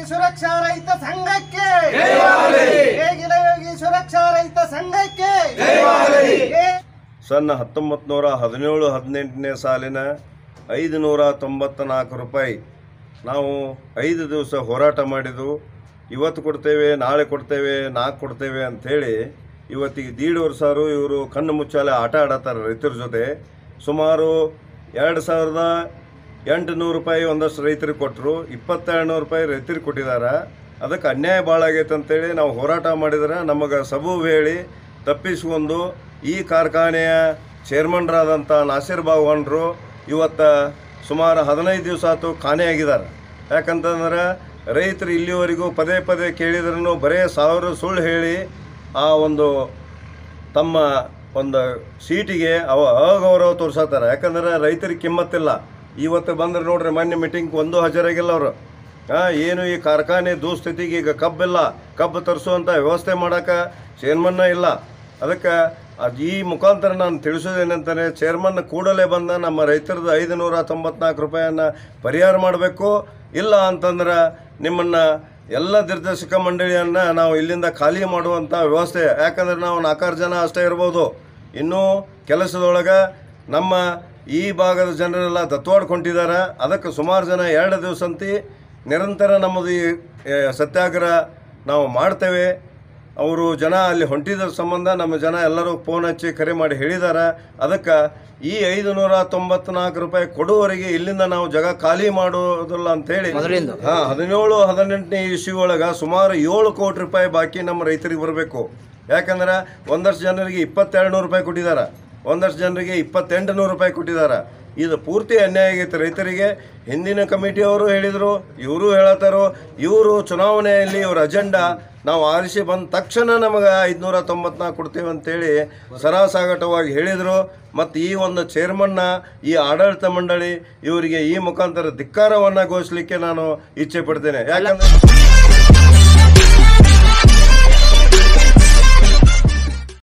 ಸುರಕ್ಷಾ ರೈತ ಸಂಘಕ್ಕೆ ಜಯವಾಗಲಿ. ನೇಗಿಲ ಯೋಗಿ ಸುರಕ್ಷಾ ರೈತ ಸಂಘಕ್ಕೆ ಜಯವಾಗಲಿ. ಏ- ಸನ್ ಹತ್ತೊಂಬತ್ತು ನೂರ ಹದಿನೇಳು ಹದಿನೆಂಟನೇ ಸಾಲಿನ ಐದು ನೂರ ತೊಂಬತ್ತ ನಾಲ್ಕು ರೂಪಾಯಿ ನಾವು ಐದು ದಿವಸ ಹೋರಾಟ ಮಾಡಿದ್ದು ಇವತ್ತು ಕೊಡ್ತೇವೆ ನಾಳೆ ಕೊಡ್ತೇವೆ ನಾಲ್ಕು ಕೊಡ್ತೇವೆ ಅಂಥೇಳಿ ಇವತ್ತಿಗೆ ದೀಡ್ ವರ್ಷರು ಇವರು ಕಣ್ಣು ಮುಚ್ಚಾಲೆ ಆಟ ಆಡತ್ತಾರೆ ರೈತರ ಜೊತೆ ಸುಮಾರು ಎರಡು ಸಾವಿರದ ಎಂಟು ನೂರು ರೂಪಾಯಿ ಒಂದಷ್ಟು ರೈತರಿಗೆ ಕೊಟ್ಟರು ಇಪ್ಪತ್ತೆರಡು ನೂರು ರೂಪಾಯಿ ರೈತರಿಗೆ ಕೊಟ್ಟಿದ್ದಾರೆ ಅದಕ್ಕೆ ಅನ್ಯಾಯ ಭಾಳ ಆಗೈತೆ ಅಂತೇಳಿ ನಾವು ಹೋರಾಟ ಮಾಡಿದ್ರೆ ನಮಗೆ ಸಬು ಹೇಳಿ ತಪ್ಪಿಸ್ಕೊಂಡು ಈ ಕಾರ್ಖಾನೆಯ ಚೇರ್ಮನ್ರಾದಂಥ ನಾಸಿರ್ ಬಾಗವಾನ್ರು ಇವತ್ತು ಸುಮಾರು ಹದಿನೈದು ದಿವಸ ಆಯ್ತು ಕಾಣೆಯಾಗಿದ್ದಾರೆ ಯಾಕಂತಂದ್ರೆ ರೈತರು ಇಲ್ಲಿವರೆಗೂ ಪದೇ ಪದೇ ಕೇಳಿದ್ರೂ ಬರೇ ಸಾವಿರ ಸುಳ್ಳು ಹೇಳಿ ಆ ಒಂದು ತಮ್ಮ ಒಂದು ಸೀಟಿಗೆ ಅವ ಅಗೌರವ ತೋರ್ಸತ್ತಾರೆ ಯಾಕಂದ್ರೆ ರೈತರಿಗೆ ಕಿಮ್ಮತ್ತಿಲ್ಲ ಇವತ್ತು ಬಂದ್ರೆ ನೋಡ್ರಿ ಮೊನ್ನೆ ಮೀಟಿಂಗ್ ಒಂದು ಹಾಜರಾಗಿಲ್ಲ ಅವರು ಏನು ಈ ಕಾರ್ಖಾನೆ ದುಸ್ಥಿತಿಗೆ ಈಗ ಕಬ್ಬಿಲ್ಲ ಕಬ್ಬು ತರಿಸುವಂಥ ವ್ಯವಸ್ಥೆ ಮಾಡೋಕೆ ಚೇರ್ಮನ್ನ ಇಲ್ಲ ಅದಕ್ಕೆ ಅದು ಈ ಮುಖಾಂತರ ನಾನು ತಿಳಿಸೋದೇನಂತಾನೆ ಚೇರ್ಮನ್ ಕೂಡಲೇ ಬಂದ ನಮ್ಮ ರೈತರದ್ದು ಐದು ನೂರ ತೊಂಬತ್ನಾಲ್ಕು ರೂಪಾಯಿಯನ್ನು ಪರಿಹಾರ ಮಾಡಬೇಕು ಇಲ್ಲ ಅಂತಂದ್ರೆ ನಿಮ್ಮನ್ನು ಎಲ್ಲ ನಿರ್ದೇಶಕ ಮಂಡಳಿಯನ್ನು ನಾವು ಇಲ್ಲಿಂದ ಖಾಲಿ ಮಾಡುವಂಥ ವ್ಯವಸ್ಥೆ ಯಾಕಂದ್ರೆ ನಾವು ನಾಲ್ಕಾರು ಜನ ಅಷ್ಟೇ ಇರ್ಬೋದು ಇನ್ನೂ ಕೆಲಸದೊಳಗೆ ನಮ್ಮ ಈ ಭಾಗದ ಜನರೆಲ್ಲ ದತ್ತವಾಡ್ಕೊಂಡಿದ್ದಾರೆ ಅದಕ್ಕೆ ಸುಮಾರು ಜನ ಎರಡು ದಿವಸ ಅಂತಿ ನಿರಂತರ ನಮ್ಮದು ಈ ಏ, ಸತ್ಯಾಗ್ರಹ ನಾವು ಮಾಡ್ತೇವೆ ಅವರು ಜನ ಅಲ್ಲಿ ಹೊಂಟಿದ ಸಂಬಂಧ ನಮ್ಮ ಜನ ಎಲ್ಲರೂ ಫೋನ್ ಹಚ್ಚಿ ಕರೆ ಮಾಡಿ ಹೇಳಿದ್ದಾರೆ ಅದಕ್ಕೆ ಈ ಐದು ನೂರ ತೊಂಬತ್ನಾಲ್ಕು ರೂಪಾಯಿ ಕೊಡುವವರೆಗೆ ಇಲ್ಲಿಂದ ನಾವು ಜಾಗ ಖಾಲಿ ಮಾಡೋದಿಲ್ಲ ಅಂತೇಳಿ ಹಾ ಹದಿನೇಳು ಹದಿನೆಂಟನೇ ಇಶ್ಯೂ ಒಳಗೆ ಸುಮಾರು ಏಳು ಕೋಟಿ ರೂಪಾಯಿ ಬಾಕಿ ನಮ್ಮ ರೈತರಿಗೆ ಬರಬೇಕು ಯಾಕಂದ್ರೆ ಒಂದಷ್ಟು ಜನರಿಗೆ ಇಪ್ಪತ್ತೆರಡು ನೂರು ರೂಪಾಯಿ ಕೊಟ್ಟಿದ್ದಾರೆ ಒಂದಷ್ಟು ಜನರಿಗೆ ಇಪ್ಪತ್ತೆಂಟು ನೂರು ರೂಪಾಯಿ ಕೊಟ್ಟಿದ್ದಾರೆ ಇದು ಪೂರ್ತಿ ಅನ್ಯಾಯ ಆಗೈತೆ ರೈತರಿಗೆ ಹಿಂದಿನ ಕಮಿಟಿಯವರು ಹೇಳಿದರು ಇವರು ಹೇಳತ್ತಾರೋ ಇವರು ಚುನಾವಣೆಯಲ್ಲಿ ಇವ್ರ ಅಜೆಂಡಾ ನಾವು ಆರಿಸಿ ಬಂದ ತಕ್ಷಣ ನಮಗೆ ಐದುನೂರ ತೊಂಬತ್ನಾಲ್ಕು ಕೊಡ್ತೀವಿ ಅಂತೇಳಿ ಸರಾಸಾಗಟವಾಗಿ ಹೇಳಿದರು ಮತ್ತು ಈ ಒಂದು ಚೇರ್ಮನ್ನ ಈ ಆಡಳಿತ ಮಂಡಳಿ ಇವರಿಗೆ ಈ ಮುಖಾಂತರ ಧಿಕ್ಕಾರವನ್ನು ಘೋಷಿಸಲಿಕ್ಕೆ ನಾನು ಇಚ್ಛೆ ಪಡ್ತೇನೆ ಯಾಕಂದರೆ